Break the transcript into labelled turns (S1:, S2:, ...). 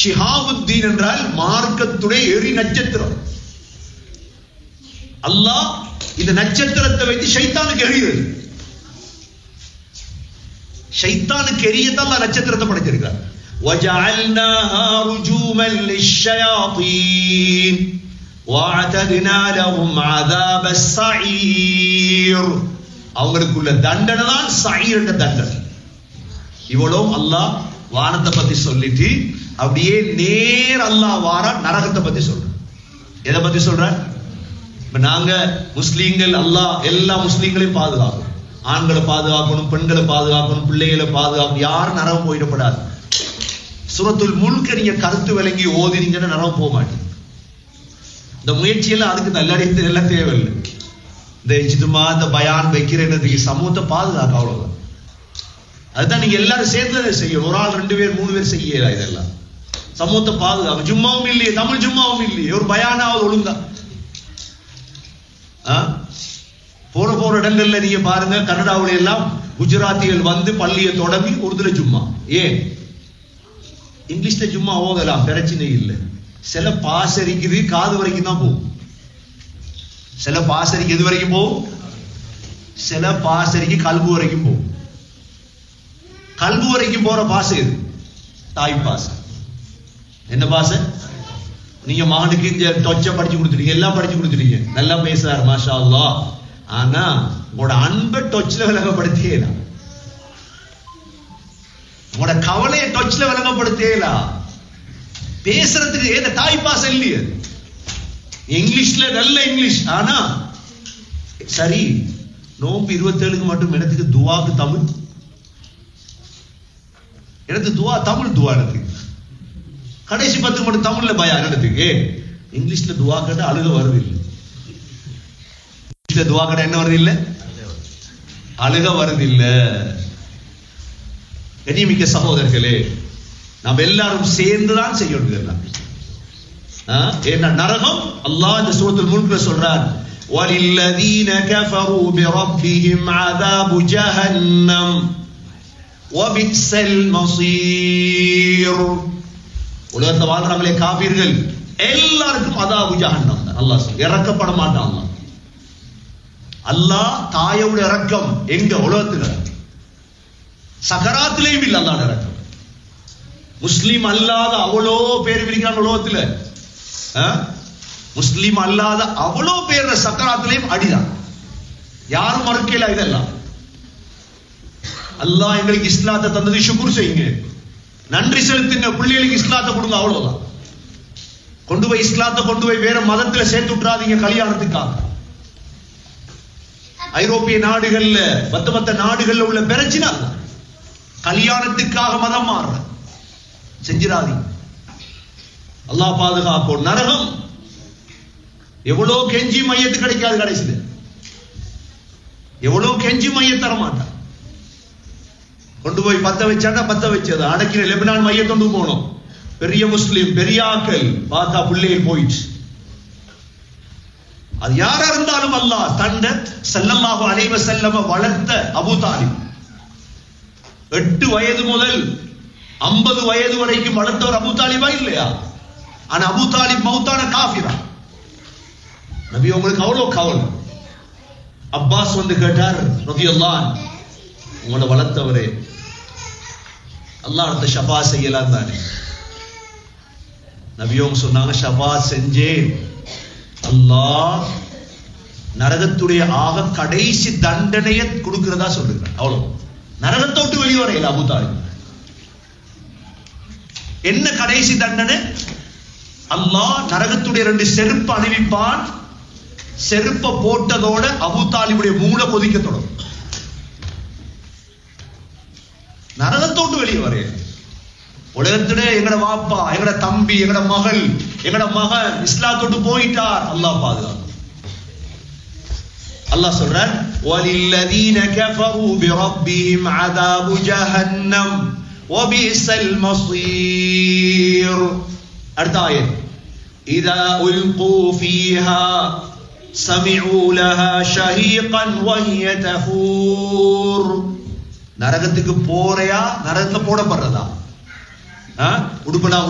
S1: ஷிஹாபுத்தீன் என்றால் மார்க்கத்துடைய எரி நட்சத்திரம் அல்லாஹ் இந்த நட்சத்திரத்தை வைத்து ஷைத்தானுக்கு எரியுது ஷைத்தானுக்கு எரியத்தான் அல்லாஹ் நட்சத்திரத்தை படைச்சிருக்கிறார் وجعلناها رجوما للشياطين واعتدنا لهم عذاب السعير அவங்களுக்குள்ள தண்டனை தான் சயீர் என்ற தண்டனை இவ்வளவு அல்லாஹ் வானத்தை பத்தி சொல்லிட்டு அப்படியே நேர் அல்லாஹ் வார நரகத்தை பத்தி சொல்றான் எதை பத்தி சொல்றான் இப்ப நாங்க முஸ்லீம்கள் அல்லாஹ் எல்லா முஸ்லீம்களையும் பாதுகாக்கணும் ஆண்களை பாதுகாக்கணும் பெண்களை பாதுகாக்கணும் பிள்ளைகளை பாதுகாக்கணும் யாரும் நரகம் போயிடப்படாது சுரத்துல் முழுக்க நீங்க கருத்து விளங்கி ஓதினீங்கன்னா நரகம் போக மாட்டீங்க இந்த முயற்சியெல்லாம் அதுக்கு நல்லடித்து எல்லாம் தேவையில்லை இந்த இஜ்துமா இந்த பயான் வைக்கிறதுக்கு சமூகத்தை பாதுகாக்க அவ்வளவுதான் அதுதான் நீங்க எல்லாரும் சேர்ந்து அதை செய்யணும் ஒரு ஆள் ரெண்டு பேர் மூணு பேர் செய்யல இதெல்லாம் சமூகத்தை பாதுகாக்க ஜும்மாவும் இல்லையே தமிழ் ஜும்மாவும் இல்லையே ஒரு பயானாவது ஒழுங்கா ஆ? போற போற இடங்கள்ல நீங்க பாருங்க கனடாவுல எல்லாம் குஜராத்திகள் வந்து பள்ளியை தொடங்கி உருதுல ஜும்மா ஏன் இங்கிலீஷ்ல ஜும்மா ஓதலாம் பிரச்சனை இல்லை சில பாசரிக்குது காது வரைக்கும் தான் போகும் சில பாசரிக்கு எது வரைக்கும் போகும் சில பாசரிக்கு கல்பு வரைக்கும் போகும் கல்பு வரைக்கும் போற பாசை எது தாய் பாசை என்ன பாசை நீங்க மகனுக்கு இந்த டொச்ச படிச்சு கொடுத்துட்டீங்க எல்லாம் படிச்சு கொடுத்துட்டீங்க நல்லா பேசுறாரு மாஷா அல்லாஹ் ஆனா உங்களோட அன்பை டொச்ல விளங்கப்படுத்தியலாம் உங்களோட கவலையை டொச்ல விளங்கப்படுத்தியலாம் பேசுறதுக்கு ஏத தாய் பாசம் இல்லையே இங்கிலீஷ்ல நல்ல இங்கிலீஷ் ஆனா சரி நோம்பு இருபத்தேழுக்கு மட்டும் இடத்துக்கு துவாக்கு தமிழ் எனக்கு துவா தமிழ் துவா எனக்கு கடைசி பத்துக்கு மட்டும் தமிழ்ல பயா என்னதுக்கு இங்கிலீஷ்ல துவா கேட்டா அழுக வருது இல்லை இங்கிலீஷ்ல துவா கேட்டா என்ன வருது இல்ல அழுக வருது இல்ல கண்ணியமிக்க சகோதரர்களே நாம் எல்லாரும் சேர்ந்துதான் செய்யணும் இதெல்லாம் ஆ? ஏன்னா நரகம் அல்லாஹ் இந்த சூரத்துல் முல்க்ல சொல்றார் وَلِلَّذِينَ كَفَرُوا بِرَبِّهِمْ عَذَابُ جَهَنَّمَ وَبِئْسَ الْمَصِيرُ உலகத்தை வாழ்றாங்களே காபீர்கள் எல்லாருக்கும் அதாபு ஜஹன்னம் தான் அல்லாஹ் சொல்ல இறக்கப்பட மாட்டான் அல்லாஹ் அல்லாஹ் தாயோட இறக்கம் எங்க உலகத்துல சகராத்திலேயும் இல்ல அல்லாஹ் இறக்கம் முஸ்லீம் அல்லாத அவ்வளோ பேர் இருக்கிறாங்க உலகத்துல ஆ? முஸ்லீம் அல்லாத அவ்வளோ பேர் சக்கராத்திலையும் அடிதான் யாரும் மறுக்கல இதெல்லாம் அல்லாஹ் எங்களுக்கு இஸ்லாத்தை தந்தது சுக்குர் செய்யுங்க நன்றி செலுத்துங்க பிள்ளைகளுக்கு இஸ்லாத்தை கொடுங்க அவ்வளவுதான் கொண்டு போய் இஸ்லாத்தை கொண்டு போய் வேற மதத்துல சேர்த்து விட்டுறாதீங்க கல்யாணத்துக்காக ஐரோப்பிய நாடுகள்ல மத்த மத்த நாடுகள்ல உள்ள பிரச்சனை அதுதான். கல்யாணத்துக்காக மதம் மாறுற செஞ்சிடாதீங்க அல்லாஹ் பாதுகாக்கும் நரகம் எவ்வளவு கெஞ்சி மையத்து கிடைக்காது கடைசியில எவ்வளவு கெஞ்சி மைய தர மாட்டான் கொண்டு போய் பத்த வச்சாட்டா பத்த வச்சது அடக்கிற லெபனான் மைய கொண்டு போனோம் பெரிய முஸ்லிம் பெரிய ஆக்கள் பார்த்தா பிள்ளைகள் போயிடுச்சு அது யாரா இருந்தாலும் அல்லாஹ் தண்ட ஸல்லல்லாஹு அலைஹி வஸல்லம வளர்த்த அபூ தாலிப் எட்டு வயது முதல் ஐம்பது வயது வரைக்கும் வளர்த்தவர் அபூ தாலிபா இல்லையா ஆனா அபூ தாலிப் மௌத்தான காஃபிரா நபி உங்களுக்கு அவ்வளவு கவலை அப்பாஸ் வந்து கேட்டார் ரதியல்லான் உங்களை வளர்த்தவரே அல்லாஹ் அடுத்த ஷபா செய்யலாம் தானே நபியோங்க சொன்னாங்க ஷபா செஞ்சேன் அல்லாஹ் நரகத்துடைய ஆக கடைசி தண்டனையை கொடுக்கிறதா சொல்லுகிறார் அவ்வளவு நரகத்தை விட்டு வெளியே வரையில அபு தாலிப் என்ன கடைசி தண்டனை அல்லாஹ் நரகத்துடைய ரெண்டு செருப்பு அணிவிப்பான் செருப்ப போட்டதோட அபு தாலிபுடைய மூளை கொதிக்க தொடங்கும் நரகத்தோட்டு வெளியே வரைய உலகத்துல எங்கட வாப்பா எங்கட தம்பி எங்கட மகள் எங்கட மகன் இஸ்லாத்தோட்டு போயிட்டார் அல்லாஹ் பாதுகாக்கும் அல்லாஹ் சொல்றான் وَلِلَّذِينَ كَفَرُوا بِرَبِّهِمْ عَذَابُ جَهَنَّمَ وَبِئْسَ الْمَصِيرُ அடுத்த ஆயத் إِذَا أُلْقُوا فِيهَا سَمِعُوا لَهَا شَهِيقًا وَهِيَ تَفُورُ நரகத்துக்கு போறையா நரகத்துல போடப்படுறதா உடுப்படா